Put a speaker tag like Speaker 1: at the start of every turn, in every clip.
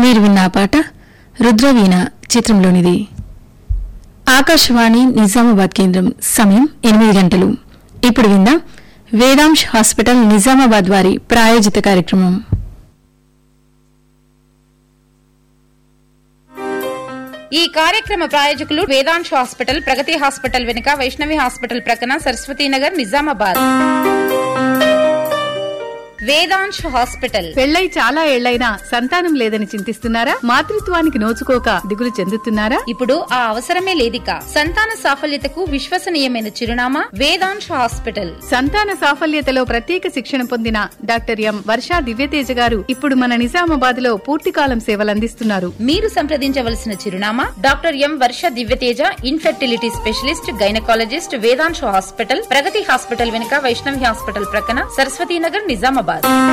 Speaker 1: మీరు విన్న ఆ పాట రుద్రవీణ చిత్రంలోనిది ఆకాశవాణి నిజామాబాద్ కేంద్రం సమయం ఎనిమిది గంటలు ఇప్పుడు విందాం వేదాంశ్ హాస్పిటల్ నిజామాబాద్ వారి ప్రాయోజిత కార్యక్రమం
Speaker 2: ఈ కార్యక్రమ ప్రాయోజకులు వేదాంశ్ హాస్పిటల్ ప్రగతి హాస్పిటల్ వెనుక వైష్ణవి హాస్పిటల్ ప్రక్కన సరస్వతీనగర్ నిజామాబాద్ వేదాంశ్ హాస్పిటల్
Speaker 3: పెళ్ళై చాలా ఏళ్లైనా సంతానం లేదని చింతిస్తున్నారా మాతృత్వానికి నోచుకోక దిగులు చెందుతున్నారా
Speaker 2: ఇప్పుడు ఆ అవసరమే లేదిక సంతాన సాఫల్యతకు విశ్వసనీయమైన చిరునామా వేదాంశ్ హాస్పిటల్
Speaker 3: సంతాన సాఫల్యతలో ప్రత్యేక శిక్షణ పొందిన డాక్టర్ ఎం వర్షా దివ్యతేజ గారు ఇప్పుడు మన నిజామాబాద్ లో పూర్తికాలం సేవలందిస్తున్నారు
Speaker 2: మీరు సంప్రదించవలసిన చిరునామా doctor M Varsha Divyateja infertility specialist gynaecologist Vedansha hospital Pragathi hospital వెనుక వైష్ణవి హాస్పిటల్ ప్రక్కన సరస్వతీనగర్ నిజామాబాద్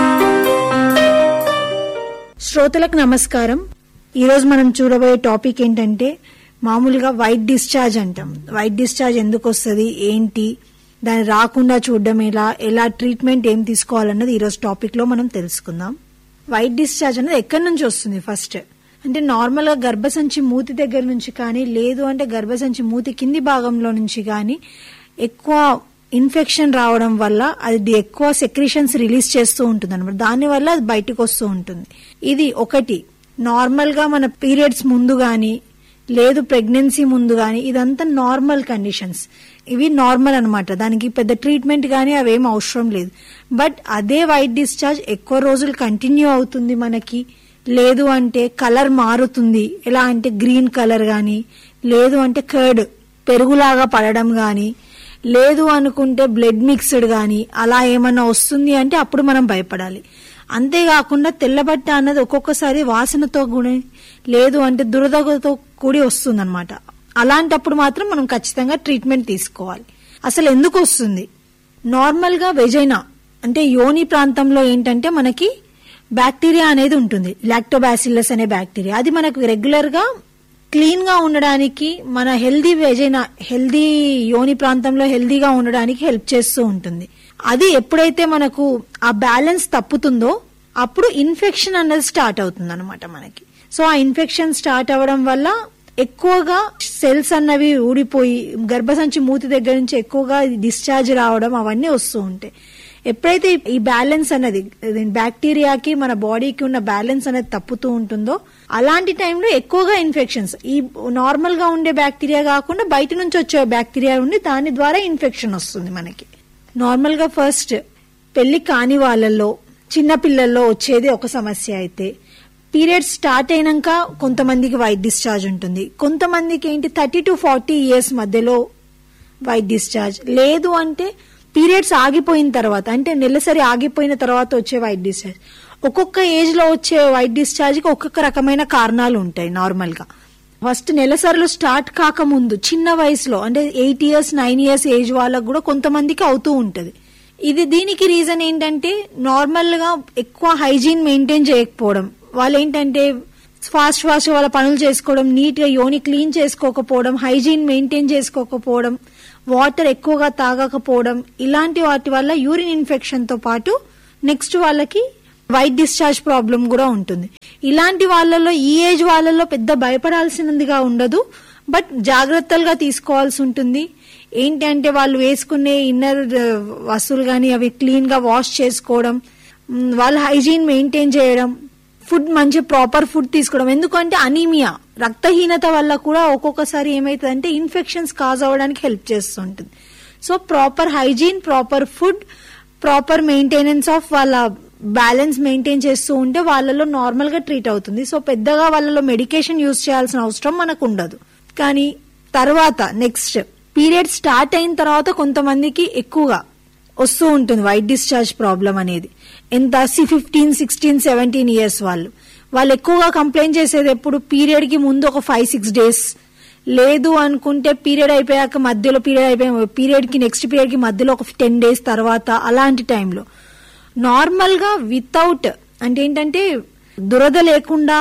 Speaker 4: శ్రోతలకు నమస్కారం ఈరోజు మనం చూడబోయే టాపిక్ ఏంటంటే మామూలుగా వైట్ డిశ్చార్జ్ అంటాం వైట్ డిశ్చార్జ్ ఎందుకు వస్తుంది ఏంటి దాన్ని రాకుండా చూడడం ఎలా ఎలా ట్రీట్మెంట్ ఏం తీసుకోవాలన్నది ఈరోజు టాపిక్ లో మనం తెలుసుకుందాం వైట్ డిశ్చార్జ్ అనేది ఎక్కడి నుంచి వస్తుంది ఫస్ట్ అంటే నార్మల్ గా గర్భసంచి మూతి దగ్గర నుంచి కానీ లేదు అంటే గర్భసంచి మూతి కింది భాగంలో నుంచి కానీ ఎక్కువ ఇన్ఫెక్షన్ రావడం వల్ల అది ఎక్కువ సెక్రీషన్స్ రిలీజ్ చేస్తూ ఉంటుంది అనమాట దాని వల్ల అది బయటకు వస్తూ ఉంటుంది ఇది ఒకటి నార్మల్ గా మన పీరియడ్స్ ముందు గాని లేదు ప్రెగ్నెన్సీ ముందు గాని ఇదంతా నార్మల్ కండిషన్స్ ఇవి నార్మల్ అన్నమాట దానికి పెద్ద ట్రీట్మెంట్ గానీ అవేం అవసరం లేదు బట్ అదే వైట్ డిశ్చార్జ్ ఎక్కువ రోజులు కంటిన్యూ అవుతుంది మనకి లేదు అంటే కలర్ మారుతుంది ఎలా అంటే గ్రీన్ కలర్ గాని లేదు అంటే కర్డ్ పెరుగులాగా పడడం గాని లేదు అనుకుంటే బ్లడ్ మిక్స్డ్ గాని అలా ఏమన్నా వస్తుంది అంటే అప్పుడు మనం భయపడాలి అంతేకాకుండా తెల్లబట్ట అన్నది ఒక్కొక్కసారి వాసనతో కూడా లేదు అంటే దురదతో కూడి వస్తుంది అనమాట అలాంటప్పుడు మాత్రం మనం ఖచ్చితంగా ట్రీట్మెంట్ తీసుకోవాలి అసలు ఎందుకు వస్తుంది నార్మల్ గా వెజైనా అంటే యోని ప్రాంతంలో ఏంటంటే మనకి బ్యాక్టీరియా అనేది ఉంటుంది లాక్టోబాసిల్లస్ అనే బ్యాక్టీరియా అది మనకు రెగ్యులర్ గా క్లీన్ గా ఉండడానికి మన హెల్దీ వెజైనా హెల్దీ యోని ప్రాంతంలో హెల్దీగా ఉండడానికి హెల్ప్ చేస్తూ ఉంటుంది అది ఎప్పుడైతే మనకు ఆ బ్యాలెన్స్ తప్పుతుందో అప్పుడు ఇన్ఫెక్షన్ అన్నది స్టార్ట్ అవుతుంది అనమాట మనకి సో ఆ ఇన్ఫెక్షన్ స్టార్ట్ అవ్వడం వల్ల ఎక్కువగా సెల్స్ అన్నవి ఊడిపోయి గర్భసంచి మూతి దగ్గర నుంచి ఎక్కువగా డిశ్చార్జ్ రావడం అవన్నీ వస్తూ ఉంటాయి ఎప్పుడైతే ఈ బ్యాలెన్స్ అన్నది బ్యాక్టీరియాకి మన బాడీకి ఉన్న బ్యాలెన్స్ అనేది తప్పుతూ ఉంటుందో అలాంటి టైంలో ఎక్కువగా ఇన్ఫెక్షన్స్ ఈ నార్మల్ గా ఉండే బ్యాక్టీరియా కాకుండా బయట నుంచి వచ్చే బ్యాక్టీరియా ఉండి దాని ద్వారా ఇన్ఫెక్షన్ వస్తుంది మనకి నార్మల్ గా ఫస్ట్ పెళ్లి కాని వాళ్ళల్లో చిన్న పిల్లల్లో వచ్చేది ఒక సమస్య అయితే పీరియడ్స్ స్టార్ట్ అయినాక కొంతమందికి వైట్ డిశ్చార్జ్ ఉంటుంది కొంతమందికి ఏంటి థర్టీ టు ఫార్టీ ఇయర్స్ మధ్యలో వైట్ డిశ్చార్జ్ లేదు అంటే పీరియడ్స్ ఆగిపోయిన తర్వాత అంటే నెలసరి ఆగిపోయిన తర్వాత వచ్చే వైట్ డిశ్చార్జ్ ఒక్కొక్క ఏజ్ లో వచ్చే వైట్ డిశ్చార్జ్ కి ఒక్కొక్క రకమైన కారణాలు ఉంటాయి నార్మల్ గా ఫస్ట్ నెలసరిలో స్టార్ట్ కాకముందు చిన్న వయసులో అంటే eight years nine years age వాళ్ళకు కూడా కొంతమందికి అవుతూ ఉంటది ఇది దీనికి రీజన్ ఏంటంటే నార్మల్ గా ఎక్కువ హైజీన్ మెయింటైన్ చేయకపోవడం వాళ్ళు ఏంటంటే ఫాస్ట్ ఫాస్ట్ వాళ్ళ పనులు చేసుకోవడం నీట్ గా యోని క్లీన్ చేసుకోకపోవడం హైజీన్ మెయింటైన్ చేసుకోకపోవడం వాటర్ ఎక్కువగా తాగకపోవడం ఇలాంటి వాటి వల్ల యూరిన్ ఇన్ఫెక్షన్ తో పాటు నెక్స్ట్ వాళ్ళకి వైట్ డిశ్చార్జ్ ప్రాబ్లం కూడా ఉంటుంది ఇలాంటి వాళ్ళలో ఈ ఏజ్ వాళ్ళలో పెద్ద భయపడాల్సినదిగా ఉండదు బట్ జాగ్రత్తలుగా తీసుకోవాల్సి ఉంటుంది ఏంటి అంటే వాళ్ళు వేసుకునే ఇన్నర్ వస్తువులు కానీ అవి క్లీన్ గా వాష్ చేసుకోవడం మ్, వాళ్ళ హైజీన్ మెయింటైన్ చేయడం ఫుడ్ మంచి ప్రాపర్ ఫుడ్ తీసుకోవడం ఎందుకంటే అనీమియా రక్తహీనత వల్ల కూడా ఒక్కొక్కసారి ఏమైతుందంటే ఇన్ఫెక్షన్స్ కాజ్ అవ్వడానికి హెల్ప్ చేస్తుంటుంది so proper hygiene proper food proper maintenance of వాళ్ళ బ్యాలెన్స్ మెయింటైన్ చేస్తూ ఉంటే వాళ్ళలో నార్మల్ గా ట్రీట్ అవుతుంది సో పెద్దగా వాళ్ళలో మెడికేషన్ యూజ్ చేయాల్సిన అవసరం మనకు ఉండదు కానీ తర్వాత నెక్స్ట్ పీరియడ్ స్టార్ట్ అయిన తర్వాత కొంతమందికి ఎక్కువగా వస్తూ ఉంటుంది వైట్ డిశ్చార్జ్ ప్రాబ్లం అనేది ఎంత ఫిఫ్టీన్ సిక్స్టీన్ సెవెంటీన్ ఇయర్స్ వాళ్ళు వాళ్ళు ఎక్కువగా కంప్లైంట్ చేసేది ఎప్పుడు పీరియడ్ కి ముందు ఒక ఫైవ్ సిక్స్ డేస్ లేదు అనుకుంటే పీరియడ్ అయిపోయాక మధ్యలో పీరియడ్ అయిపోయా పీరియడ్ కి నెక్స్ట్ పీరియడ్ కి మధ్యలో ఒక టెన్ డేస్ తర్వాత అలాంటి టైంలో నార్మల్ గా వితౌట్ అంటే ఏంటంటే దురద లేకుండా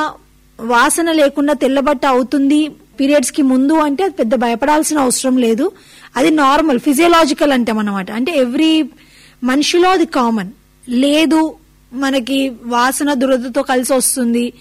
Speaker 4: వాసన లేకుండా తెల్లబట్ట అవుతుంది పీరియడ్స్ కి ముందు అంటే అది పెద్ద భయపడాల్సిన అవసరం లేదు అది నార్మల్ ఫిజియలాజికల్ అంటాం అనమాట అంటే ఎవ్రీ మనిషిలో అది కామన్ లేదు మనకి వాసన దురదతో కలిసి వస్తుంది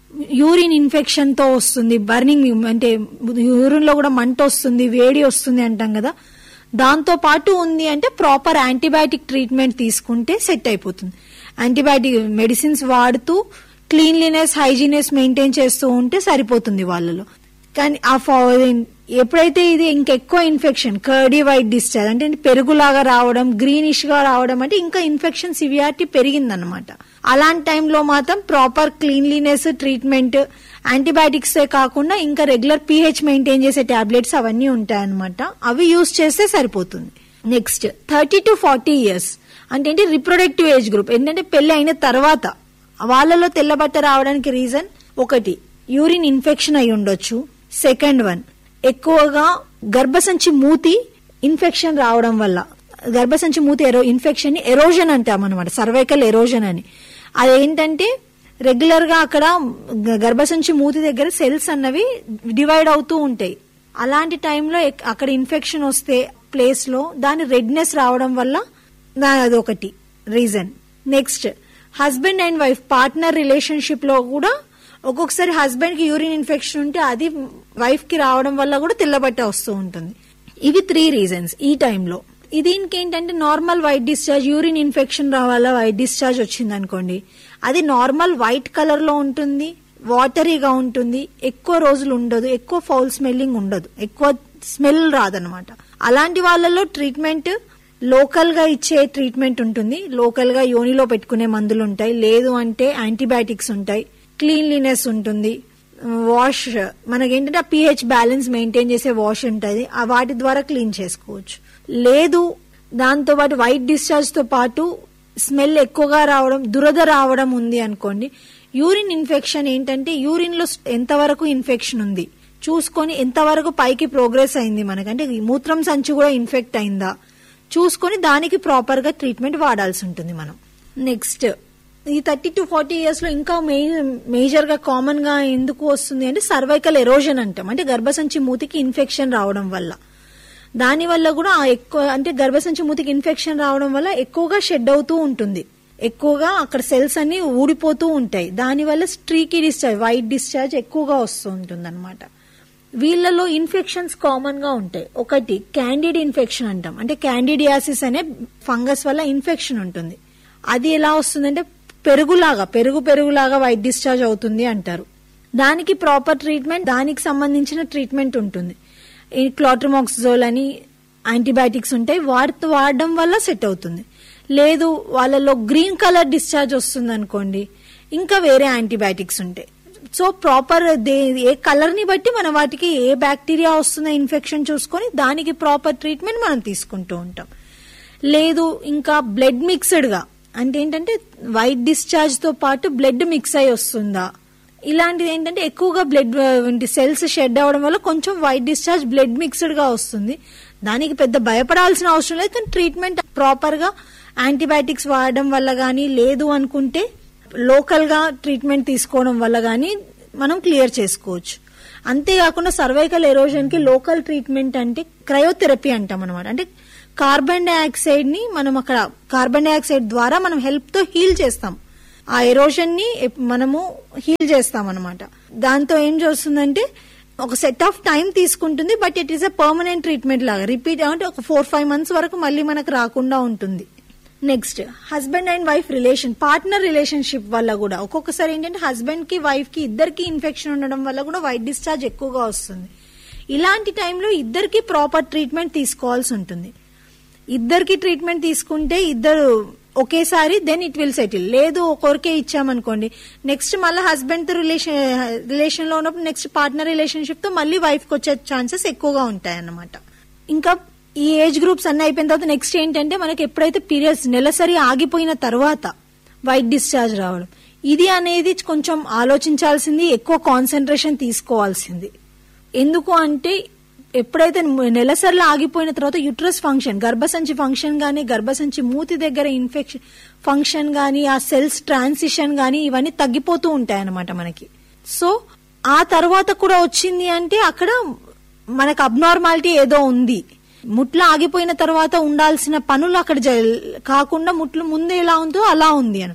Speaker 4: యూరిన్ ఇన్ఫెక్షన్ తో వస్తుంది బర్నింగ్ అంటే యూరిన్ లో కూడా మంట వస్తుంది వేడి వస్తుంది అంటాం కదా దాంతో పాటు ఉంది అంటే ప్రాపర్ యాంటీబయాటిక్ ట్రీట్మెంట్ తీసుకుంటే సెట్ అయిపోతుంది యాంటీబయాటిక్ మెడిసిన్స్ వాడుతూ క్లీన్లీనెస్ హైజీనెస్ మెయింటైన్ చేస్తూ ఉంటే సరిపోతుంది వాళ్ళలో కానీ ఆ ఫా- ఎప్పుడైతే ఇది ఇంకెక్కువ ఇన్ఫెక్షన్ కర్డీ వైట్ డిశ్చార్జ్ అంటే పెరుగులాగా రావడం గ్రీనిష్ గా రావడం అంటే ఇంకా ఇన్ఫెక్షన్ సివియారిటీ పెరిగిందనమాట అలాంటి టైంలో మాత్రం ప్రాపర్ క్లీన్లీనెస్ ట్రీట్మెంట్ యాంటీబయాటిక్స్ కాకుండా ఇంకా రెగ్యులర్ పీహెచ్ మెయింటైన్ చేసే టాబ్లెట్స్ అవన్నీ ఉంటాయన్నమాట అవి యూస్ చేస్తే సరిపోతుంది next thirty to forty years అంటే ఏంటి రిప్రొడక్టివ్ ఏజ్ గ్రూప్ ఏంటంటే పెళ్లి అయిన తర్వాత వాళ్ళలో తెల్లబట్ట రావడానికి రీజన్ ఒకటి యూరిన్ ఇన్ఫెక్షన్ అయి ఉండొచ్చు సెకండ్ వన్ ఎక్కువగా గర్భసంచి మూతి ఇన్ఫెక్షన్ రావడం వల్ల గర్భసంచి మూతి ఎరో ఇన్ఫెక్షన్ ని ఎరోజన్ అంటాం అనమాట సర్వైకల్ ఎరోజన్ అని అదేంటంటే రెగ్యులర్ గా అక్కడ గ- గర్భసంచి మూతి దగ్గర సెల్స్ అన్నవి డివైడ్ అవుతూ ఉంటాయి అలాంటి టైంలో ఎక్- అక్కడ ఇన్ఫెక్షన్ వస్తే ప్లేస్ లో దాని రెడ్నెస్ రావడం వల్ల దా- అదొకటి reason next husband and wife partner relationship లో కూడా ఒక్కొక్కసారి హస్బెండ్ కి యూరిన్ ఇన్ఫెక్షన్ ఉంటే అది వైఫ్ కి రావడం వల్ల కూడా తెల్లబట్ట వస్తూ ఉంటుంది ఇవి త్రీ రీజన్స్ ఈ టైంలో దీనికి ఏంటంటే normal white discharge urine infection రావాలా వైట్ డిశ్చార్జ్ వచ్చింది అనుకోండి అది నార్మల్ వైట్ కలర్ లో ఉంటుంది వాటరీగా ఉంటుంది ఎక్కువ రోజులు ఉండదు ఎక్కువ ఫౌల్ స్మెల్లింగ్ ఉండదు ఎక్కువ స్మెల్ రాదనమాట అలాంటి వాళ్ళలో ట్రీట్మెంట్ లోకల్ గా ఇచ్చే ట్రీట్మెంట్ ఉంటుంది లోకల్ గా యోనిలో పెట్టుకునే మందులు ఉంటాయి లేదు అంటే యాంటీబయాటిక్స్ ఉంటాయి క్లీన్లీనెస్ ఉంటుంది వాష్ మనకేంటంటే ఆ పిహెచ్ బ్యాలెన్స్ మెయింటైన్ చేసే వాష్ ఉంటుంది ఆ వాటి ద్వారా క్లీన్ చేసుకోవచ్చు లేదు దాంతో పాటు వైట్ డిశ్చార్జ్ తో పాటు స్మెల్ ఎక్కువగా రావడం దురద రావడం ఉంది అనుకోండి యూరిన్ ఇన్ఫెక్షన్ ఏంటంటే యూరిన్ లో ఎంతవరకు ఇన్ఫెక్షన్ ఉంది చూసుకొని ఎంతవరకు పైకి ప్రోగ్రెస్ అయింది మనకంటే ఈ మూత్రం సంచి కూడా ఇన్ఫెక్ట్ అయిందా చూసుకొని దానికి ప్రాపర్ గా ట్రీట్మెంట్ వాడాల్సి ఉంటుంది మనం నెక్స్ట్ ఈ థర్టీ టు ఫార్టీ ఇయర్స్ లో ఇంకా మేజర్ గా కామన్ గా ఎందుకు వస్తుంది అంటే సర్వైకల్ ఎరోజన్ అంటాం అంటే గర్భసంచి మూతికి ఇన్ఫెక్షన్ రావడం వల్ల దాని వల్ల కూడా ఆ ఎక్కువ అంటే గర్భసంచి మూతికి ఇన్ఫెక్షన్ రావడం వల్ల ఎక్కువగా షెడ్ అవుతూ ఉంటుంది ఎక్కువగా అక్కడ సెల్స్ అన్ని ఊడిపోతూ ఉంటాయి దానివల్ల స్ట్రీకీ డిశ్చార్జ్ వైట్ డిశ్చార్జ్ ఎక్కువగా వస్తూ ఉంటుంది అనమాట వీళ్ళలో ఇన్ఫెక్షన్స్ కామన్ గా ఉంటాయి ఒకటి క్యాండిడ్ ఇన్ఫెక్షన్ అంటాం అంటే క్యాండిడియాసిస్ అనే ఫంగస్ వల్ల ఇన్ఫెక్షన్ ఉంటుంది అది ఎలా వస్తుందంటే పెరుగులాగా పెరుగు పెరుగులాగా వైట్ డిశ్చార్జ్ అవుతుంది అంటారు దానికి ప్రాపర్ ట్రీట్మెంట్ దానికి సంబంధించిన ట్రీట్మెంట్ ఉంటుంది ఈ క్లాట్రమాక్సిజోల్ అని యాంటీబయాటిక్స్ ఉంటాయి వాటి వాడడం వల్ల సెట్ అవుతుంది లేదు వాళ్ళలో గ్రీన్ కలర్ డిశ్చార్జ్ వస్తుంది అనుకోండి ఇంకా వేరే యాంటీబయాటిక్స్ ఉంటాయి సో ప్రాపర్ ఏ కలర్ ని బట్టి మన వాటికి ఏ బ్యాక్టీరియా వస్తుందో ఇన్ఫెక్షన్ చూసుకొని దానికి ప్రాపర్ ట్రీట్మెంట్ మనం తీసుకుంటూ ఉంటాం లేదు ఇంకా బ్లడ్ మిక్స్డ్ గా అంటే ఏంటంటే వైట్ డిశ్చార్జ్ తో పాటు బ్లడ్ మిక్స్ అయి వస్తుందా ఇలాంటిది ఏంటంటే ఎక్కువగా బ్లడ్ సెల్స్ షెడ్ అవడం వల్ల కొంచెం వైట్ డిశ్చార్జ్ బ్లడ్ మిక్స్డ్ గా వస్తుంది దానికి పెద్ద భయపడాల్సిన అవసరం లేదు కానీ ట్రీట్మెంట్ ప్రాపర్ గా యాంటీబయాటిక్స్ వాడడం వల్ల గానీ లేదు అనుకుంటే లోకల్ గా ట్రీట్మెంట్ తీసుకోవడం వల్ల గానీ మనం క్లియర్ చేసుకోవచ్చు అంతేకాకుండా సర్వైకల్ ఎరోజన్ కి లోకల్ ట్రీట్మెంట్ అంటే క్రయోథెరపీ అంటాం అనమాట అంటే కార్బన్ డైఆక్సైడ్ ని మనం అక్కడ కార్బన్ డైఆక్సైడ్ ద్వారా మనం హెల్ప్ తో హీల్ చేస్తాం ఆ ఎరోషన్ ని ఎప్- మనము హీల్ చేస్తాం అనమాట దాంతో ఏం చేస్తుందంటే ఒక సెట్ ఆఫ్ టైం తీసుకుంటుంది but it is a permanent treatment లాగా రిపీట్ అంటే ఒక ఫోర్ ఫైవ్ మంత్స్ వరకు మళ్ళీ మనకు రాకుండా ఉంటుంది next husband and wife relation partner relationship వల్ల కూడా ఒక్కొక్కసారి ఏంటంటే హస్బెండ్ కి వైఫ్ కి ఇద్దరికి ఇన్ఫెక్షన్ ఉండడం వల్ల కూడా వైట్ డిశ్చార్జ్ ఎక్కువగా వస్తుంది ఇలాంటి టైంలో ఇద్దరికి ప్రాపర్ ట్రీట్మెంట్ తీసుకోవాల్సి ఉంటుంది ఇద్దరికి ట్రీట్మెంట్ తీసుకుంటే ఇద్దరు ఒకేసారి దెన్ ఇట్ విల్ సెటిల్ లేదు ఒకరికే ఇచ్చామనుకోండి నెక్స్ట్ మళ్ళీ హస్బెండ్ తో రిలేషన్ రిలేషన్ లో ఉన్నప్పుడు నెక్స్ట్ పార్ట్నర్ రిలేషన్షిప్ తో మళ్ళీ వైఫ్ కి వచ్చే ఛాన్సెస్ ఎక్కువగా ఉంటాయి అన్నమాట ఇంకా ఈ ఏజ్ గ్రూప్స్ అన్ని అయిపోయిన తర్వాత నెక్స్ట్ ఏంటంటే మనకి ఎప్పుడైతే పీరియడ్స్ నెలసరి ఆగిపోయిన తర్వాత వైట్ డిశ్చార్జ్ రావడం ఇది అనేది కొంచెం ఆలోచించాల్సింది ఎక్కువ కాన్సన్ట్రేషన్ తీసుకోవాల్సింది ఎందుకు అంటే ఎప్పుడైతే నెలసరిలో ఆగిపోయిన తర్వాత యుట్రస్ ఫంక్షన్ గర్భసంచి ఫంక్షన్ గానీ గర్భసంచి మూతి దగ్గర ఇన్ఫెక్షన్ ఫంక్షన్ గానీ ఆ సెల్స్ ట్రాన్సిషన్ గానీ ఇవన్నీ తగ్గిపోతూ ఉంటాయి అన్నమాట మనకి సో ఆ తర్వాత కూడా వచ్చింది అంటే అక్కడ మనకు అబ్నార్మాలిటీ ఏదో ఉంది ముట్లు ఆగిపోయిన తర్వాత ఉండాల్సిన పనులు అక్కడ జ- కాకుండా ముట్లు ముందు ఎలా ఉందో అలా ఉంది అని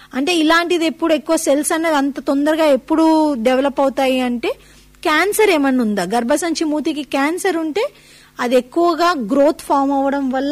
Speaker 4: అంటే ఇలాంటిది ఎప్పుడు ఎక్కువ సెల్స్ అనేది అంత తొందరగా ఎప్పుడు డెవలప్ అవుతాయి అంటే క్యాన్సర్ ఏమన్నా ఉందా గర్భసంచి మూతికి క్యాన్సర్ ఉంటే అది ఎక్కువగా గ్రోత్ ఫామ్ అవ్వడం వల్ల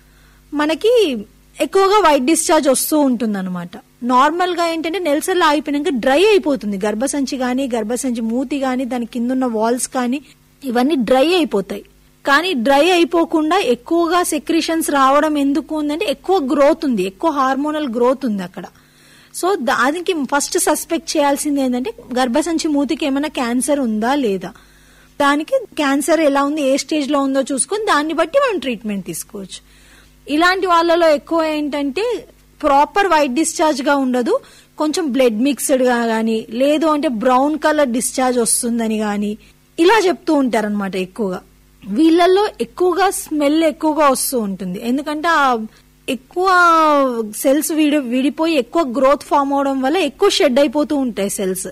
Speaker 4: మనకి ఎక్కువగా వైట్ డిశ్చార్జ్ వస్తూ ఉంటుంది అనమాట నార్మల్ గా ఏంటంటే నెలసర్లు ఆగిపోయినాక డ్రై అయిపోతుంది గర్భసంచి గాని గర్భసంచి మూతి గాని దాని కింద ఉన్న వాల్స్ కానీ ఇవన్నీ డ్రై అయిపోతాయి కానీ డ్రై అయిపోకుండా ఎక్కువగా సెక్రిషన్స్ రావడం ఎందుకు ఉందంటే ఎక్కువ గ్రోత్ ఉంది ఎక్కువ హార్మోనల్ గ్రోత్ ఉంది అక్కడ సో దానికి ఫస్ట్ సస్పెక్ట్ చేయాల్సింది ఏంటంటే గర్భసంచి మూతికి ఏమైనా క్యాన్సర్ ఉందా లేదా దానికి క్యాన్సర్ ఎలా ఉంది ఏ స్టేజ్ లో ఉందో చూసుకొని దాన్ని బట్టి మనం ట్రీట్మెంట్ తీసుకోవచ్చు ఇలాంటి వాళ్ళలో ఎక్కువ ఏంటంటే ప్రాపర్ వైట్ డిశ్చార్జ్ గా ఉండదు కొంచెం బ్లడ్ మిక్స్డ్ గా గానీ లేదు అంటే బ్రౌన్ కలర్ డిశ్చార్జ్ వస్తుందని గాని ఇలా చెప్తూ ఉంటారనమాట ఎక్కువగా వీళ్ళల్లో ఎక్కువగా స్మెల్ ఎక్కువగా వస్తూ ఉంటుంది ఎందుకంటే ఆ ఎక్కువ సెల్స్ విడి విడిపోయి ఎక్కువ గ్రోత్ ఫామ్ అవడం వల్ల ఎక్కువ షెడ్ అయిపోతూ ఉంటాయి సెల్స్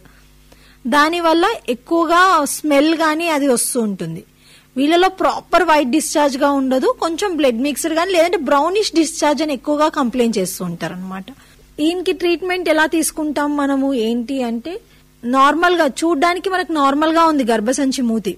Speaker 4: దానివల్ల ఎక్కువగా స్మెల్ గానీ అది వస్తూ ఉంటుంది వీళ్ళలో ప్రాపర్ వైట్ డిశ్చార్జ్ గా ఉండదు కొంచెం బ్లడ్ మిక్స్డ్ గానీ లేదంటే బ్రౌనిష్ డిశ్చార్జ్ అని ఎక్కువగా కంప్లైంట్ చేస్తూ ఉంటారు అనమాట ఈయనకి ట్రీట్మెంట్ ఎలా తీసుకుంటాం మనము ఏంటి అంటే నార్మల్ గా చూడ్డానికి మనకు నార్మల్ గా ఉంది గర్భసంచి మూతి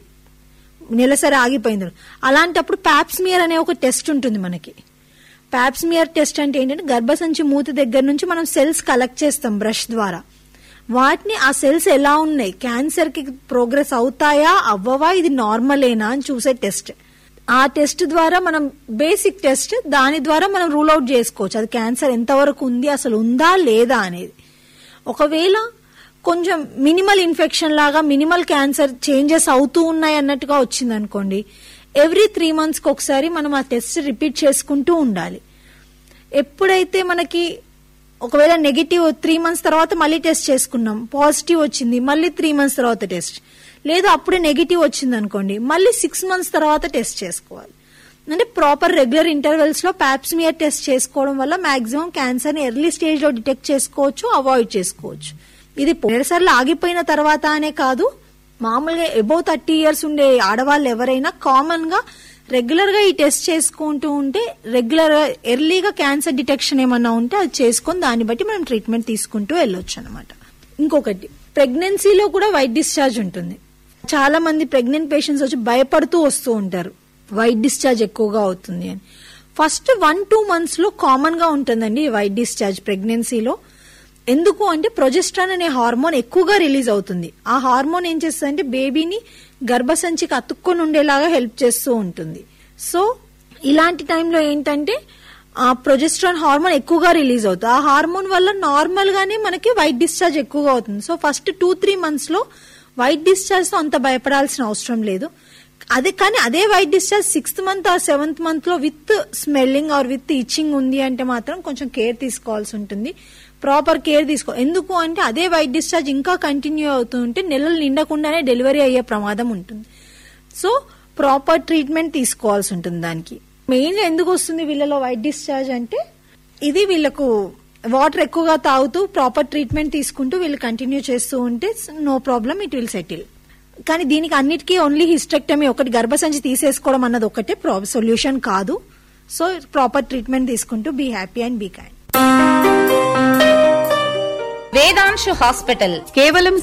Speaker 4: నెలసరి ఆగిపోయింది అలాంటప్పుడు ప్యాప్స్మియర్ అనే ఒక టెస్ట్ ఉంటుంది మనకి ప్యాప్స్మియర్ టెస్ట్ అంటే ఏంటంటే గర్భసంచి మూతి దగ్గర నుంచి మనం సెల్స్ కలెక్ట్ చేస్తాం బ్రష్ ద్వారా వాటిని ఆ సెల్స్ ఎలా ఉన్నాయి క్యాన్సర్ కి ప్రోగ్రెస్ అవుతాయా అవ్వవా ఇది నార్మలేనా అని చూసే టెస్ట్ ఆ టెస్ట్ ద్వారా మనం బేసిక్ టెస్ట్ దాని ద్వారా మనం రూల్ అవుట్ చేసుకోవచ్చు అది క్యాన్సర్ ఎంతవరకు ఉంది అసలు ఉందా లేదా అనేది ఒకవేళ కొంచెం మినిమల్ ఇన్ఫెక్షన్ లాగా మినిమల్ క్యాన్సర్ చేంజెస్ అవుతూ ఉన్నాయి అన్నట్టుగా వచ్చింది అనుకోండి ఎవ్రీ త్రీ మంత్స్ కి ఒకసారి మనం ఆ టెస్ట్ రిపీట్ చేసుకుంటూ ఉండాలి ఎప్పుడైతే మనకి ఒకవేళ నెగిటివ్ త్రీ మంత్స్ తర్వాత మళ్ళీ టెస్ట్ చేసుకున్నాం పాజిటివ్ వచ్చింది మళ్ళీ త్రీ మంత్స్ తర్వాత టెస్ట్ లేదు అప్పుడే నెగిటివ్ వచ్చింది అనుకోండి మళ్ళీ సిక్స్ మంత్స్ తర్వాత టెస్ట్ చేసుకోవాలి అంటే ప్రాపర్ రెగ్యులర్ ఇంటర్వెల్స్ లో ప్యాప్స్మియర్ టెస్ట్ చేసుకోవడం వల్ల మాక్సిమం క్యాన్సర్ ని ఎర్లీ స్టేజ్ లో డిటెక్ట్ చేసుకోవచ్చు అవాయిడ్ చేసుకోవచ్చు ఇది పోయినసార్లు ఆగిపోయిన తర్వాత అనే కాదు మామూలుగా అబౌవ్ థర్టీ ఇయర్స్ ఉండే ఆడవాళ్ళు ఎవరైనా కామన్ గా రెగ్యులర్ గా ఈ టెస్ట్ చేసుకుంటూ ఉంటే రెగ్యులర్ గా ఎర్లీగా క్యాన్సర్ డిటెక్షన్ ఏమన్నా ఉంటే అది చేసుకొని దాన్ని బట్టి మనం ట్రీట్మెంట్ తీసుకుంటూ వెళ్ళొచ్చు అనమాట ఇంకొకటి ప్రెగ్నెన్సీలో కూడా వైట్ డిశ్చార్జ్ ఉంటుంది చాలా మంది ప్రెగ్నెంట్ పేషెంట్స్ వచ్చి భయపడుతూ వస్తూ ఉంటారు వైట్ డిశ్చార్జ్ ఎక్కువగా అవుతుంది అని ఫస్ట్ వన్ టూ మంత్స్ లో కామన్ గా ఉంటుందండి ఈ వైట్ డిశ్చార్జ్ ప్రెగ్నెన్సీలో ఎందుకు అంటే ప్రొజెస్ట్రాన్ అనే హార్మోన్ ఎక్కువగా రిలీజ్ అవుతుంది ఆ హార్మోన్ ఏం చేస్తుంది బేబీని గర్భసంచికి అతుక్కొని ఉండేలాగా హెల్ప్ చేస్తూ ఉంటుంది సో ఇలాంటి టైంలో ఏంటంటే ఆ ప్రొజెస్ట్రాన్ హార్మోన్ ఎక్కువగా రిలీజ్ అవుతుంది ఆ హార్మోన్ వల్ల నార్మల్ గానే మనకి వైట్ డిశ్చార్జ్ ఎక్కువగా అవుతుంది so first two three months లో వైట్ డిశ్చార్జ్ తో అంత భయపడాల్సిన అవసరం లేదు అదే కానీ అదే white discharge sixth month or seventh month లో with smelling or with itching ఉంది అంటే మాత్రం కొంచెం కేర్ తీసుకోవాల్సి ఉంటుంది ప్రాపర్ కేర్ తీసుకో ఎందుకు అంటే అదే వైట్ డిశ్చార్జ్ ఇంకా కంటిన్యూ అవుతూ ఉంటే నెలలు నిండకుండానే డెలివరీ అయ్యే ప్రమాదం ఉంటుంది సో ప్రాపర్ ట్రీట్మెంట్ తీసుకోవాల్సి ఉంటుంది దానికి మెయిన్ ఎందుకు వస్తుంది వీళ్ళలో వైట్ డిశ్చార్జ్ అంటే ఇది వీళ్ళకు వాటర్ ఎక్కువగా తాగుతూ ప్రాపర్ ట్రీట్మెంట్ తీసుకుంటూ వీళ్ళు కంటిన్యూ చేస్తూ ఉంటే no problem it will settle కానీ దీనికి అన్నిటికీ ఓన్లీ హిస్టెక్టమీ ఒకటి గర్భసంచి తీసేసుకోవడం అన్నది ఒకటే సొల్యూషన్ కాదు సో ప్రాపర్ ట్రీట్మెంట్ తీసుకుంటూ be happy and be kind
Speaker 2: Vedanshu hospital
Speaker 3: కేవలం